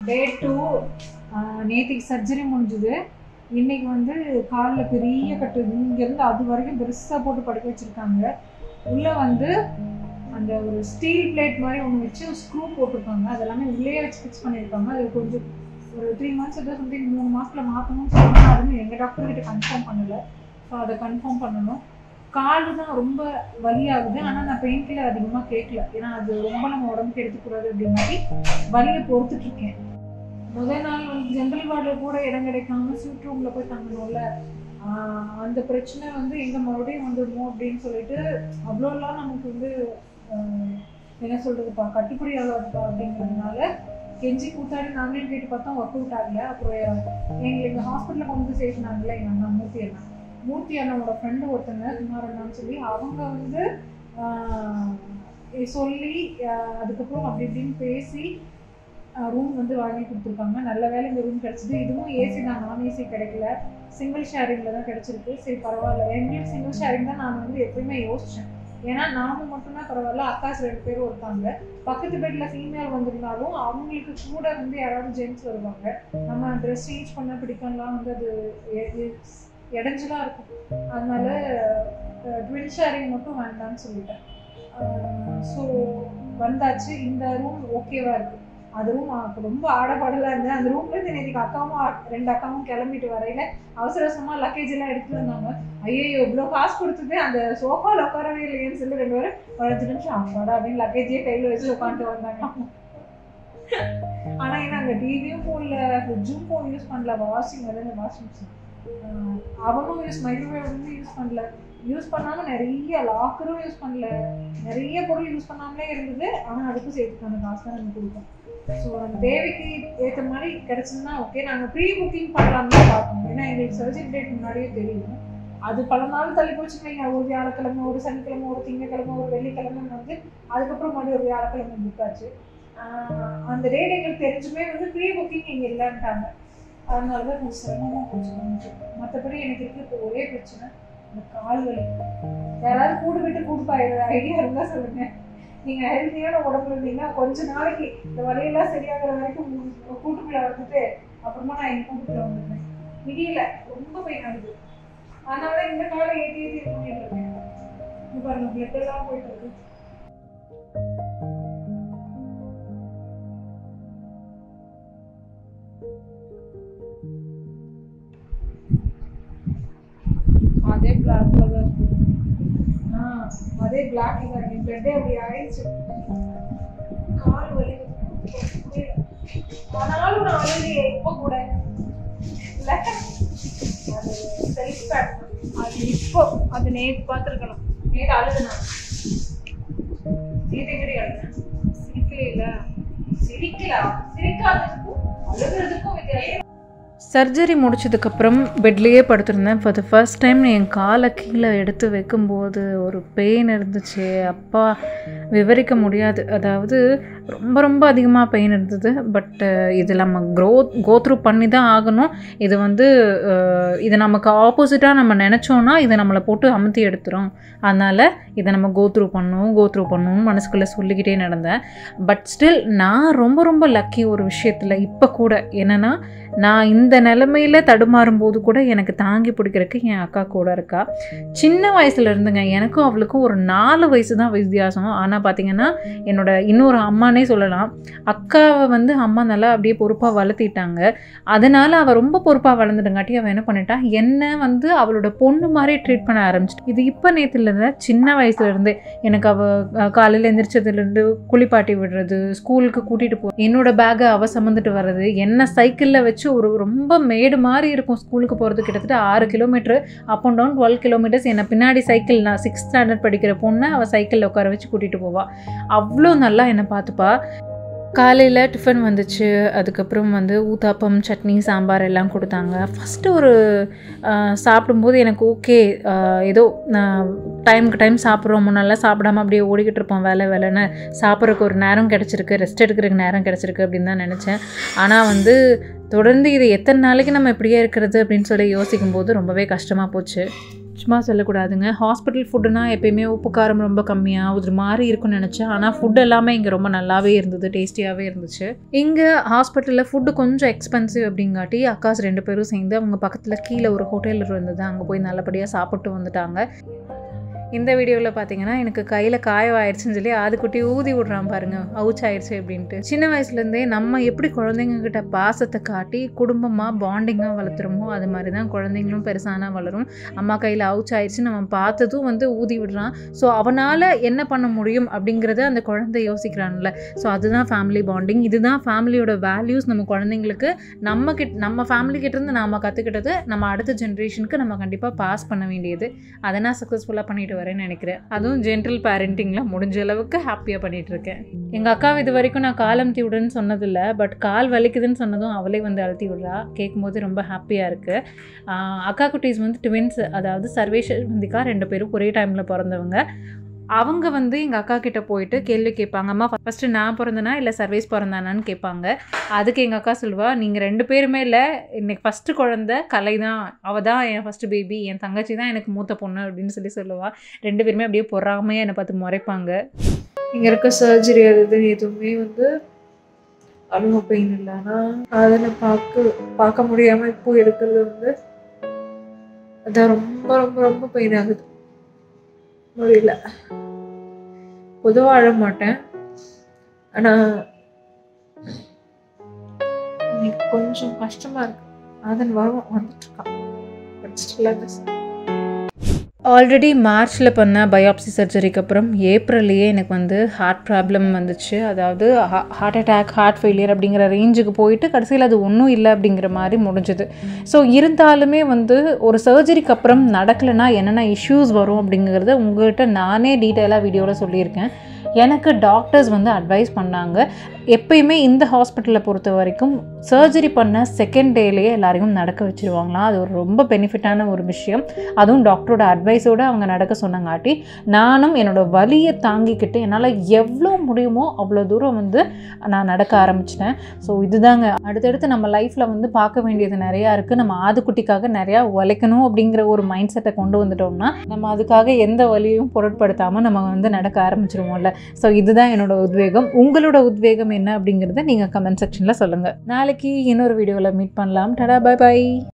டே two நேற்றுக்கு surgery முடிஞ்சுது இன்னைக்கு வந்து காலில் பெரிய கட்டு இங்கேருந்து அது வரைக்கும் பெருசாக போட்டு படுக்க வச்சுருக்காங்க உள்ளே வந்து அந்த ஒரு ஸ்டீல் பிளேட் மாதிரி ஒன்று வச்சு ஸ்க்ரூ போட்டிருக்காங்க அது எல்லாமே உள்ளே வச்சு ஃபிக்ஸ் பண்ணியிருக்காங்க அது கொஞ்சம் ஒரு த்ரீ மந்த்ஸ் ஏதோ சம்திங் மூணு மாதத்தில் மாற்றணும்னு சொன்னாங்க அதுவும் எங்கள் டாக்டர் கிட்ட கன்ஃபார்ம் பண்ணலை ஸோ அதை கன்ஃபார்ம் பண்ணணும் காலு தான் ரொம்ப வலியாகுது ஆனால் நான் பெயின் கில்லர் அதிகமாக கேட்கல ஏன்னா அது ரொம்ப நம்ம உடம்புக்கு எடுத்துக்கூடாது அப்படின் மாதிரி வலியை பொறுத்துட்டு இருக்கேன் முதல் நாள் வந்து ஜென்ரல் வார்டில் கூட இடம் கிடைக்காம சூட் ரூமில் போய் தங்கணும்ல ஆஹ் அந்த பிரச்சனை வந்து எங்கே மறுபடியும் வந்துடுமோ அப்படின்னு சொல்லிட்டு அவ்வளோலாம் நமக்கு வந்து ஆஹ் என்ன சொல்றதுப்பா கட்டுப்படி ஆகாதுப்பா அப்படிங்கிறதுனால கெஞ்சி கூத்தாடி நாங்களே கேட்டு பார்த்தோம் ஒர்க் அவுட் ஆகல அப்புறம் எங்களுக்கு எங்கள் ஹாஸ்பிட்டலில் கொண்டு வந்து சேர்த்துனாங்கல்ல எங்கள் அண்ணா மூர்த்தி அண்ணா மூர்த்தி அண்ணாவோட ஃப்ரெண்டு ஒருத்தங்க குமார் அண்ணான்னு சொல்லி அவங்க வந்து ஆஹ் சொல்லி ஆஹ் அதுக்கப்புறம் அப்படி இப்படின்னு பேசி ரூம் வந்து வாங்கி கொடுத்துருக்காங்க நல்ல வேலை இந்த ரூம் கிடச்சிது இதுவும் ஏசி தான் நான் ஏசி கிடைக்கல சிங்கிள் ஷேரிங்கில் தான் கிடச்சிருக்கு சரி பரவாயில்ல எங்களுக்கு சிங்கிள் ஷேரிங் தான் நான் வந்து எப்பயுமே யோசித்தேன் ஏன்னா நாம மட்டும்தான் பரவாயில்ல அக்காஸ் ரெண்டு பேரும் இருக்காங்க பக்கத்து பெட்டில் ஃபீமேல் வந்திருந்தாலும் அவங்களுக்கு கூட வந்து யாராவது ஜென்ஸ் வருவாங்க நம்ம ட்ரெஸ் சேஞ்ச் பண்ண பிடிக்கலாம் வந்து அது எ- எ- இடைஞ்சலா இருக்கும் அதனால ட்வின் ஷேரிங் மட்டும் வேண்டாம்னு சொல்லிட்டேன் ஸோ வந்தாச்சு இந்த ரூம் ஓகேவா இருக்கு அது ரூம் ரொம்ப ஆடப்பாடலாம் இருந்தது அந்த ரூம்ல இருந்து நேற்றுக்கு அக்காவும் ஆ- ரெண்டு அக்காவும் கிளம்பிட்டு வரையில அவசர அவசரமா லக்கேஜ் எல்லாம் எடுத்துட்டு வந்தாங்க ஐயோ இவ்வளோ காசு கொடுத்தது அந்த சோஃபால உட்காரவே இல்லையேன்னு சொல்லி ரெண்டு பேரும் ஒரு அஞ்சு நிமிஷம் அப்பாடா அப்படின்னு லக்கேஜே கையில வச்சு உட்காந்துட்டு வந்தாங்க ஆனா ஏன்னா அங்க டிவியும் போன்ல ஃப்ரிட்ஜும் போன் யூஸ் பண்ணல வாஷிங் வந்து வாஷிங் மிஷின் அவனும் யூஸ் மைக்ரோவேவ் வந்து யூஸ் பண்ணல யூஸ் பண்ணாம நிறைய லாக்கரும் யூஸ் பண்ணல நிறைய பொருள் யூஸ் பண்ணாமலே இருந்தது ஆனா அதுக்கும் சேர்த்துக்கான காசு தான் நம்ம கொடுப்போம் ஸோ நம்ம தேவைக்கு ஏற்ற மாதிரி கிடைச்சதுன்னா ஓகே நாங்கள் ப்ரீ புக்கிங் பண்ணலாம்னு தான் பார்த்தோம் ஏன்னா எங்களுக்கு சர்ஜரி டேட் முன்னாடியே தெரியும் அது பல நாள் தள்ளி போச்சுன்னு வைங்க ஒரு வியாழக்கிழமை ஒரு சனிக்கிழமை ஒரு திங்கக்கிழமை ஒரு வெள்ளிக்கிழமை வந்து அதுக்கப்புறம் மறுபடியும் ஒரு வியாழக்கிழமை புக் ஆச்சு ஆஹ் அந்த டேட் எங்களுக்கு தெரிஞ்சுமே வந்து ப்ரீ புக்கிங் இங்கே இல்லைன்ட்டாங்க அதனால தான் கொஞ்சம் சிரமமாக போச்சு கொஞ்சம் மற்றபடி எனக்கு இருக்கு இப்போ ஒரே பிரச்சனை இந்த கால் வலி யாராவது கூடு விட்டு கூடு பாயிடுற ஐடியா இருந்தால் சொல்லுங்க நீங்க ஹெல்த்தியான உடம்புல இருந்தீங்கன்னா கொஞ்ச நாளைக்கு இந்த வலியெல்லாம் சரியாகிற வரைக்கும் உங்க கூட்டுக்குள்ள வந்துட்டு அப்புறமா நான் என் கூட்டுக்குள்ள வந்துருந்தேன் முடியல ரொம்ப பெயின் ஆகுது அதனால இந்த காலை ஏற்றி ஏற்றி இது பண்ணிட்டு இருக்கேன் இங்க பாருங்க பிளட் எல்லாம் போயிட்டு இருக்கு அதே பிளாக்ல தான் இருக்கு ஆ, அதே பிளாக்ல தான் இருக்கு பிளட்டே அப்படி ஆயிடுச்சு கால் வலி ஆனாலும் நான் அழுது எப்போ கூட இல்ல அது செல்ஃப் பேட் அது இப்போ அது நேத்து பார்த்துருக்கணும் நேத்து அழுது நான் நேத்து எங்கடி அழுது சிரிக்கவே இல்ல சிரிக்கல சிரிக்காததுக்கும் அழுகிறதுக்கும் வித்தியாசம் சர்ஜரி முடிச்சதுக்கப்புறம் பெட்லேயே படுத்திருந்தேன் ஃபார் த ஃபர்ஸ்ட் டைம் என் காலை கீழே எடுத்து வைக்கும்போது ஒரு பெயின் இருந்துச்சு அப்பா விவரிக்க முடியாது அதாவது ரொம்ப ரொம்ப அதிகமாக பெயின் இருந்தது பட் இது நம்ம க்ரோ கோத்ரூ பண்ணி தான் ஆகணும் இது வந்து அஹ், இது நமக்கு ஆப்போசிட்டாக நம்ம நினச்சோன்னா இதை நம்மளை போட்டு அமுத்தி எடுத்துரும் அதனால் இதை நம்ம கோத்ரூ பண்ணணும் கோத்ரூ பண்ணணும்னு மனசுக்குள்ளே சொல்லிக்கிட்டே நடந்தேன் பட் ஸ்டில் நான் ரொம்ப ரொம்ப லக்கி ஒரு விஷயத்தில் இப்போ கூட என்னென்னா நான் இந்த நிலமையில தடுமாறும் போது கூட எனக்கு தாங்கி பிடிக்கிறதுக்கு என் அக்கா கூட இருக்கா சின்ன வயசுல இருந்துங்க எனக்கும் அவளுக்கும் ஒரு நாலு வயசு தான் வித்தியாசம் ஆனால் பார்த்தீங்கன்னா என்னோட இன்னொரு அம்மானே சொல்லலாம் அக்காவை வந்து அம்மா நல்லா அப்படியே பொறுப்பாக வளர்த்திட்டாங்க அதனால அவள் ரொம்ப பொறுப்பாக வளர்ந்துட்டங்காட்டி அவள் என்ன பண்ணிட்டா என்ன வந்து அவளோட பொண்ணு மாதிரி ட்ரீட் பண்ண ஆரம்பிச்சிட்டு இது இப்போ நேற்றுல இருந்த சின்ன வயசுல இருந்தே எனக்கு அவள் காலையில் எந்திரிச்சதுலேருந்து குளிப்பாட்டி விடுறது ஸ்கூலுக்கு கூட்டிகிட்டு போ என்னோட பேக்கை அவள் சுமந்துட்டு வர்றது என்ன சைக்கிளில் வச்சு ஒரு ரொம்ப மேடு மாதிரி இருக்கும் ஸ்கூலுக்கு போகிறது கிட்டத்தட்ட ஆறு kilometre up and down twelve kilometres என்னை பின்னாடி சைக்கிள் நான் சிக்ஸ்த் ஸ்டாண்டர்ட் படிக்கிற பொண்ணை அவள் சைக்கிளில் உட்கார வச்சு கூட்டிகிட்டு போவாள் அவ்வளோ நல்லா என்னை பார்த்துப்பா காலையில் டிஃபன் வந்துச்சு அதுக்கப்புறம் வந்து ஊத்தாப்பம் சட்னி சாம்பார் எல்லாம் கொடுத்தாங்க ஃபஸ்ட்டு ஒரு ஆஹ், சாப்பிடும்போது எனக்கு ஓகே ஏதோ நான் டைமுக்கு டைம் சாப்பிட்றோம் முன்னெல்லாம் சாப்பிடாம அப்படியே ஓடிக்கிட்டு இருப்போம் வேலை வேலைன்னு சாப்பிட்றதுக்கு ஒரு நேரம் கிடச்சிருக்கு ரெஸ்ட் எடுக்கிறதுக்கு நேரம் கிடச்சிருக்கு அப்படின்னு தான் நினச்சேன் ஆனால் வந்து தொடர்ந்து இது எத்தனை நாளைக்கு நம்ம இப்படியே இருக்கிறது அப்படின்னு சொல்லி யோசிக்கும் போது ரொம்பவே கஷ்டமாக போச்சு சும்மா சொல்லக்கூடாதுங்க ஹாஸ்பிட்டல் ஃபுட்டுனா எப்பயுமே உப்பு காரம் ரொம்ப கம்மியாக ஒரு மாதிரி இருக்கும்னு நினச்சேன் ஆனால் ஃபுட் எல்லாமே இங்கே ரொம்ப நல்லாவே இருந்தது டேஸ்டியாகவே இருந்துச்சு இங்கே ஹாஸ்பிட்டலில் ஃபுட்டு கொஞ்சம் எக்ஸ்பென்சிவ் அப்படிங்காட்டி அக்காஸ் ரெண்டு பேரும் சேர்ந்து அவங்க பக்கத்தில் கீழே ஒரு ஹோட்டல் இருந்தது அங்கே போய் நல்லபடியாக சாப்பிட்டு வந்துட்டாங்க இந்த வீடியோவில் பார்த்தீங்கன்னா எனக்கு கையில் காயம் ஆயிடுச்சுன்னு சொல்லி ஆதுக்குட்டி ஊதி விட்றான் பாருங்க அவுச் ஆயிடுச்சு அப்படின்ட்டு சின்ன வயசுலேருந்தே நம்ம எப்படி குழந்தைங்க கிட்ட பாசத்தை காட்டி குடும்பமாக பாண்டிங்காக வளர்த்துறோமோ அது மாதிரி தான் குழந்தைங்களும் பெருசானா வளரும் அம்மா கையில் அவுச் ஆயிடுச்சு நம்ம பார்த்ததும் வந்து ஊதி விடுறான் ஸோ அவனால் என்ன பண்ண முடியும் அப்படிங்கிறத அந்த குழந்தை யோசிக்கிறான்ல ஸோ அதுதான் ஃபேமிலி பாண்டிங் இதுதான் ஃபேமிலியோட வேல்யூஸ் நம்ம குழந்தைங்களுக்கு நம்ம கிட்ட நம்ம ஃபேமிலி கிட்டேருந்து நாம் கற்றுக்கிட்டது நம்ம அடுத்த ஜென்ரேஷனுக்கு நம்ம கண்டிப்பாக பாஸ் பண்ண வேண்டியது அதை நான் சக்ஸஸ்ஃபுல்லாக பண்ணிட்டு வரேன்னு நினைக்கிறேன் அதுவும் ஜென்ரல் பேரண்டிங்கில் முடிஞ்ச அளவுக்கு ஹாப்பியாக பண்ணிட்டு இருக்கேன் எங்கள் அக்காவை இது வரைக்கும் நான் கால் அமுத்தி விடுன்னு சொன்னதில்லை பட் கால் வலிக்குதுன்னு சொன்னதும் அவளே வந்து அழுத்தி விடுறா கேட்கும்போது ரொம்ப ஹாப்பியாக இருக்குது அக்கா குட்டீஸ் வந்து ட்வின்ஸ் அதாவது சர்வேஷ் வந்திக்கா ரெண்டு பேரும் ஒரே டைமில் பிறந்தவங்க அவங்க வந்து எங்கள் அக்கா கிட்ட போயிட்டு கேள்வி கேட்பாங்க அம்மா ஃபஸ்ட்டு நான் பிறந்தனா இல்லை சர்வீஸ் பிறந்தானான்னு கேட்பாங்க அதுக்கு எங்கள் அக்கா சொல்லுவா நீங்கள் ரெண்டு பேருமே இல்லை இன்னைக்கு ஃபஸ்ட்டு குழந்த கலை தான் அவள் தான் என் ஃபஸ்ட்டு பேபி என் தங்கச்சி தான் எனக்கு மூத்த பொண்ணு அப்படின்னு சொல்லி சொல்லுவா ரெண்டு பேருமே அப்படியே பொறாமையாக என்னை பார்த்து முறைப்பாங்க இங்கே இருக்க சர்ஜரி அது இதுன்னு எதுவுமே வந்து அவ்வளோ பெயின் இல்லை ஆனால் அதை நான் பார்க்க பார்க்க முடியாமல் இப்போ இருக்கிறது வந்து அதான் ரொம்ப ரொம்ப ரொம்ப பெயின் ஆகுது முடியல பொதுவாக அழ மாட்டேன் ஆனால் இன்னைக்கு கொஞ்சம் கஷ்டமாக இருக்கு அதன் வரும் வந்துட்டு இருக்கான் பட் ஸ்டில் ஆல்ரெடி மார்ச்சில் பண்ண பயாப்சி சர்ஜரிக்கு அப்புறம் ஏப்ரல்லையே எனக்கு வந்து ஹார்ட் ப்ராப்ளம் வந்துச்சு அதாவது ஹார்ட் அட்டாக் ஹார்ட் ஃபெயிலியர் அப்படிங்கிற ரேஞ்சுக்கு போயிட்டு கடைசியில் அது ஒன்றும் இல்லை அப்படிங்கிற மாதிரி முடிஞ்சுது ஸோ இருந்தாலுமே வந்து ஒரு சர்ஜரிக்கு அப்புறம் நடக்கலைன்னா என்னென்ன இஷ்யூஸ் வரும் அப்படிங்கிறத உங்கள்கிட்ட நானே டீட்டெயிலாக வீடியோவில் சொல்லியிருக்கேன் எனக்கு டாக்டர்ஸ் வந்து அட்வைஸ் பண்ணாங்க எப்பயுமே இந்த ஹாஸ்பிட்டலை பொறுத்த வரைக்கும் சர்ஜரி பண்ண செகண்ட் டேலேயே எல்லாரையும் நடக்க வச்சுருவாங்களாம் அது ஒரு ரொம்ப பெனிஃபிட்டான ஒரு விஷயம் அதுவும் டாக்டரோட அட்வைஸோடு அவங்க நடக்க சொன்னங்காட்டி நானும் என்னோடய வலியை தாங்கிக்கிட்டு என்னால் எவ்வளோ முடியுமோ அவ்வளோ தூரம் வந்து நான் நடக்க ஆரம்பிச்சிட்டேன் ஸோ இதுதாங்க அடுத்தடுத்து நம்ம லைஃப்பில் வந்து பார்க்க வேண்டியது நிறையா இருக்குது நம்ம ஆதுக்குட்டிக்காக நிறையா உழைக்கணும் அப்படிங்கிற ஒரு மைண்ட் செட்டை கொண்டு வந்துட்டோம்னா நம்ம அதுக்காக எந்த வலியும் பொருட்படுத்தாமல் நம்ம வந்து நடக்க ஆரம்பிச்சிருவோம்ல ஸோ இதுதான் என்னோட உத்வேகம் உங்களோட உத்வேகம் என்ன அப்படிங்கிறத நீங்கள் கமெண்ட் செக்ஷனில் சொல்லுங்கள் நாளைக்கு இன்னொரு வீடியோவில் மீட் பண்ணலாம் டடா பை பை